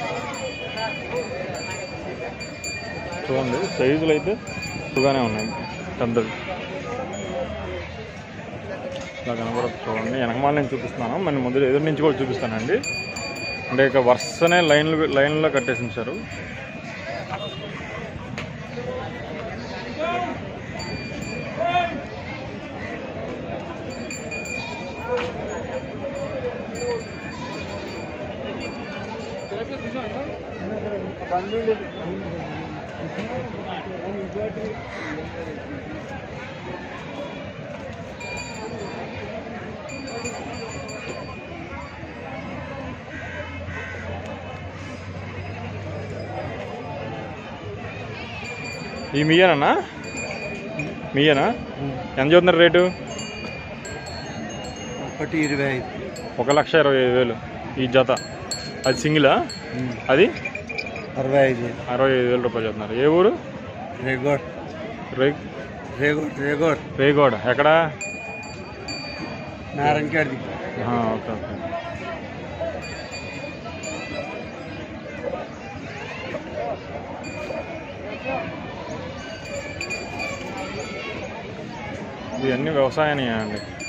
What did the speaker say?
చూడండి సైజులు అయితే ఎక్కువగానే ఉన్నాయి పెద్దవి ఇలా కనబడదు చూడండి వెనకమాల నుంచి చూపిస్తున్నాను మన ముందు ఎదురు నుంచి కూడా చూపిస్తానండి అంటే ఇక వరుసనే లైన్లు లైన్లో కట్టేసి ఉంచారు ఈ మీయేనన్నా మీయేనా ఎంత చూస్తున్నారు రేటు ఒకటి ఇరవై ఐదు ఒక లక్ష ఇరవై ఐదు వేలు ఈ జత అది సింగిలా అది అరవై ఐదు అరవై ఐదు వేల రూపాయలు చెప్తున్నారు ఏ ఊరు రేగోడ్ రే రేగోడ్ రేగోడ్ రేగోడ ఎక్కడా నారాయణకేడిది ఆహా, ఓకే ఓకే ఇవన్నీ వ్యవసాయాన్ని అండి